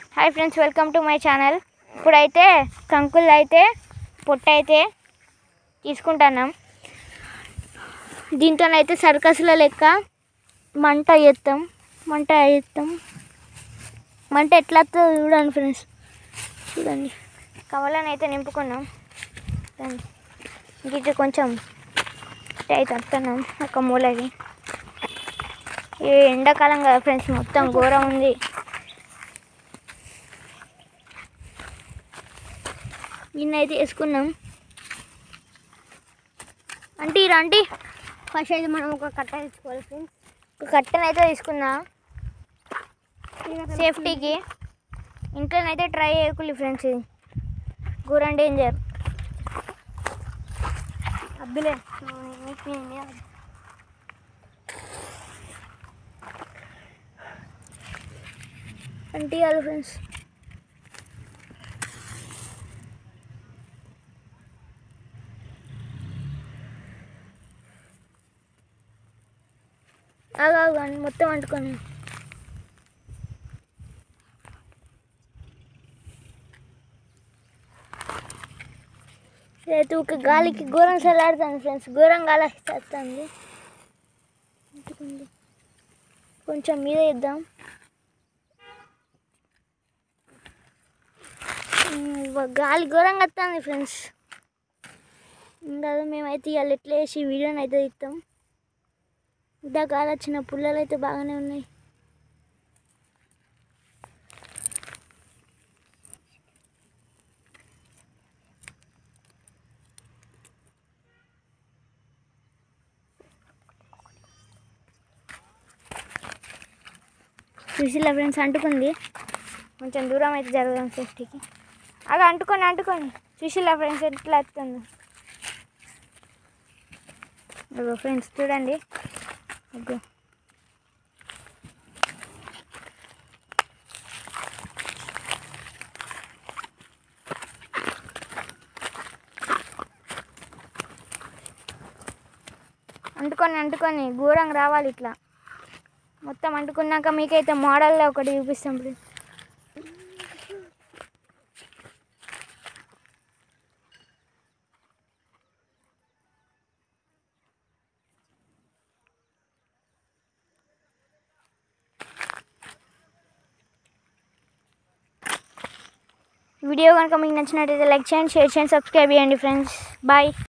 hi friends welcome to my channel ఇప్పుడైతే కంకులు అయితే పొట్ట అయితే తీసుకుంటున్నాం దీంతోనైతే సర్కస్ల లెక్క మంట ఎత్తాం మంట ఎత్తాం మంట ఎట్లా వస్తుందో చూడండి ఫ్రెండ్స్ చూడండి కవలను అయితే నింపుకున్నాం చూడండి ఇంక కొంచెం అయితే వస్తున్నాం ఒక మూలకి ఈ ఎండాకాలం కదా ఫ్రెండ్స్ మొత్తం ఘోరం ఉంది నిన్నైతే వేసుకున్నాం అంటే రండి ఫస్ట్ అయితే మనం ఒక కట్ట తెచ్చుకోవాలి ఫ్రెండ్స్ ఒక కట్టెనైతే తీసుకున్నా సేఫ్టీకి ఇంట్లోనైతే ట్రై చేయకులి ఫ్రెండ్స్ ఇది ఘోరం డేంజర్ అద్దులే అంటే ఇవ్వాలి ఫ్రెండ్స్ ఆగా మొత్తం అంటుకొని రేపు ఒక గాలికి ఘోరం చల్లాడుతుంది ఫ్రెండ్స్ ఘోరం గాలి వస్తుంది అంటుకుంది కొంచెం మీద ఇద్దాం ఉమ్, గాలి ఘోరంగా వస్తుంది ఫ్రెండ్స్ ఇంకా మేమైతే ఇవాళ ఎట్లా వేసి వీడియోని అయితే ఇస్తాం ఇంత గాలి వచ్చిన పుల్లలు అయితే బాగానే ఉన్నాయి చూసిలా ఫ్రెండ్స్ అంటుకుంది కొంచెం దూరం అయితే జరగడం సేఫ్టీకి అది అంటుకొని అంటుకొని చూసిలా ఫ్రెండ్స్ ఎట్లా వస్తుందో అగో ఫ్రెండ్స్ చూడండి అగ్గో అంటుకొని అంటుకొని ఘోరంగా రావాలి ఇట్లా మొత్తం అంటుకున్నాక మీకైతే మోడల్లో ఒకటి చూపిస్తాం ఇప్పుడు వీడియో కనుక మీకు నచ్చినట్టయితే లైక్ చేయండి షేర్ చేయండి సబ్స్క్రైబ్ చేయండి ఫ్రెండ్స్ బాయ్